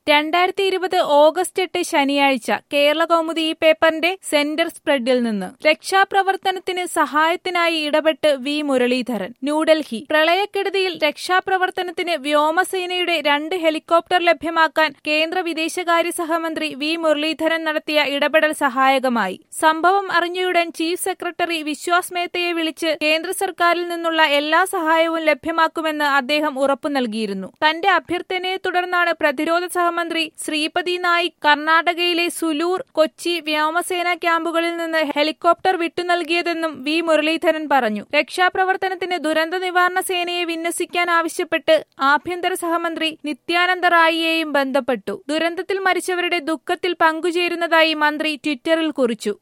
രണ്ടായിരത്തി ഇരുപത് ഓഗസ്റ്റ് എട്ട് ശനിയാഴ്ച കേരള കൗമുദി ഈ പേപ്പറിന്റെ സെന്റർ സ്പ്രെഡിൽ നിന്ന് രക്ഷാപ്രവർത്തനത്തിന് സഹായത്തിനായി ഇടപെട്ട് വി മുരളീധരൻ ന്യൂഡൽഹി പ്രളയക്കെടുതിയിൽ രക്ഷാപ്രവർത്തനത്തിന് വ്യോമസേനയുടെ രണ്ട് ഹെലികോപ്റ്റർ ലഭ്യമാക്കാൻ കേന്ദ്ര വിദേശകാര്യ സഹമന്ത്രി വി മുരളീധരൻ നടത്തിയ ഇടപെടൽ സഹായകമായി സംഭവം അറിഞ്ഞയുടൻ ചീഫ് സെക്രട്ടറി വിശ്വാസ് മേത്തയെ വിളിച്ച് കേന്ദ്ര സർക്കാരിൽ നിന്നുള്ള എല്ലാ സഹായവും ലഭ്യമാക്കുമെന്ന് അദ്ദേഹം ഉറപ്പു നൽകിയിരുന്നു തന്റെ അഭ്യർത്ഥനയെ തുടർന്നാണ് പ്രതിരോധ സഹമന്ത്രി ശ്രീപതി നായിക് കർണാടകയിലെ സുലൂർ കൊച്ചി വ്യോമസേന ക്യാമ്പുകളിൽ നിന്ന് ഹെലികോപ്റ്റർ വിട്ടു നൽകിയതെന്നും വി മുരളീധരൻ പറഞ്ഞു രക്ഷാപ്രവർത്തനത്തിന് ദുരന്ത നിവാരണ സേനയെ വിന്യസിക്കാൻ ആവശ്യപ്പെട്ട് ആഭ്യന്തര സഹമന്ത്രി നിത്യാനന്ദ റായിയെയും ബന്ധപ്പെട്ടു ദുരന്തത്തിൽ മരിച്ചവരുടെ ദുഃഖത്തിൽ പങ്കുചേരുന്നതായി മന്ത്രി ട്വിറ്ററിൽ കുറിച്ചു